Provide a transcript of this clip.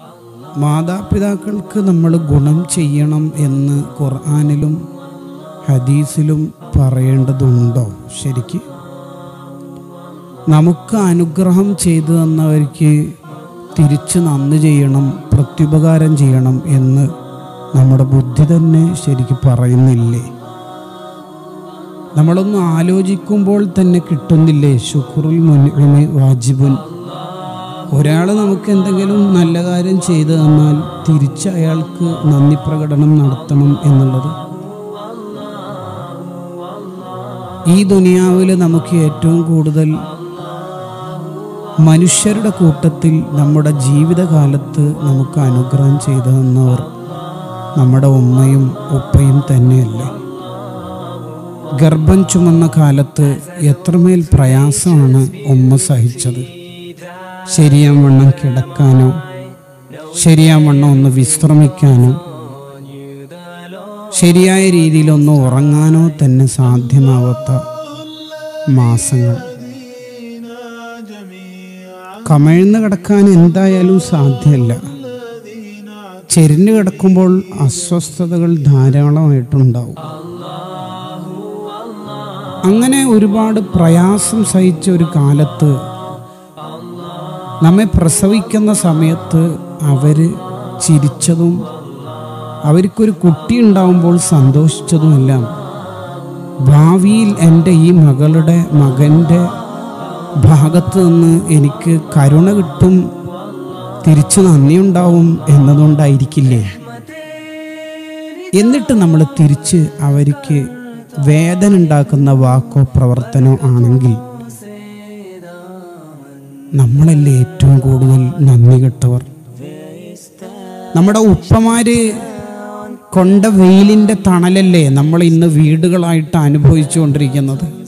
മാതാപിതാക്കൾക്ക് നമ്മൾ ഗുണം ചെയ്യണം എന്ന് ഖുർആാനിലും ഹദീസിലും പറയേണ്ടതുണ്ടോ ശരിക്ക് നമുക്ക് അനുഗ്രഹം ചെയ്തു തന്നവർക്ക് തിരിച്ച് നന്ദി ചെയ്യണം പ്രത്യുപകാരം ചെയ്യണം എന്ന് നമ്മുടെ ബുദ്ധി തന്നെ ശരിക്ക് പറയുന്നില്ലേ നമ്മളൊന്ന് ആലോചിക്കുമ്പോൾ തന്നെ കിട്ടുന്നില്ലേ ശുക്രുൽ മുൻഇമി വാജിബുൻ ഒരാൾ നമുക്ക് എന്തെങ്കിലും നല്ല കാര്യം ചെയ്തു തന്നാൽ തിരിച്ച് അയാൾക്ക് നന്ദി പ്രകടനം നടത്തണം എന്നുള്ളത് ഈ ദുനിയാവിൽ നമുക്ക് ഏറ്റവും കൂടുതൽ മനുഷ്യരുടെ കൂട്ടത്തിൽ നമ്മുടെ ജീവിതകാലത്ത് നമുക്ക് അനുഗ്രഹം ചെയ്തു തന്നവർ നമ്മുടെ ഉമ്മയും ഉപ്പയും തന്നെയല്ലേ ഗർഭം ചുമന്ന കാലത്ത് എത്രമേൽ പ്രയാസമാണ് ഉമ്മ സഹിച്ചത് ശരിയാവണ്ണം കിടക്കാനോ ശരിയാവണ്ണം ഒന്ന് വിശ്രമിക്കാനോ ശരിയായ രീതിയിൽ ഒന്ന് ഉറങ്ങാനോ തന്നെ സാധ്യമാവാത്ത മാസങ്ങൾ കമഴ്ന്ന് കിടക്കാൻ എന്തായാലും സാധ്യമല്ല ചെരിഞ്ഞു കിടക്കുമ്പോൾ അസ്വസ്ഥതകൾ ധാരാളമായിട്ടുണ്ടാവും അങ്ങനെ ഒരുപാട് പ്രയാസം സഹിച്ച ഒരു കാലത്ത് നമ്മെ പ്രസവിക്കുന്ന സമയത്ത് അവർ ചിരിച്ചതും അവർക്കൊരു കുട്ടി ഉണ്ടാവുമ്പോൾ സന്തോഷിച്ചതുമെല്ലാം ഭാവിയിൽ എൻ്റെ ഈ മകളുടെ മകൻ്റെ ഭാഗത്ത് നിന്ന് എനിക്ക് കരുണ കിട്ടും തിരിച്ചു നന്ദിയുണ്ടാവും എന്നതുകൊണ്ടായിരിക്കില്ലേ എന്നിട്ട് നമ്മൾ തിരിച്ച് അവർക്ക് വേദന ഉണ്ടാക്കുന്ന വാക്കോ പ്രവർത്തനോ ആണെങ്കിൽ നമ്മളല്ലേ ഏറ്റവും കൂടുതൽ നന്ദി കെട്ടവർ നമ്മുടെ ഉപ്പമാര് കൊണ്ട വെയിലിന്റെ തണലല്ലേ നമ്മൾ ഇന്ന് വീടുകളായിട്ട് അനുഭവിച്ചുകൊണ്ടിരിക്കുന്നത്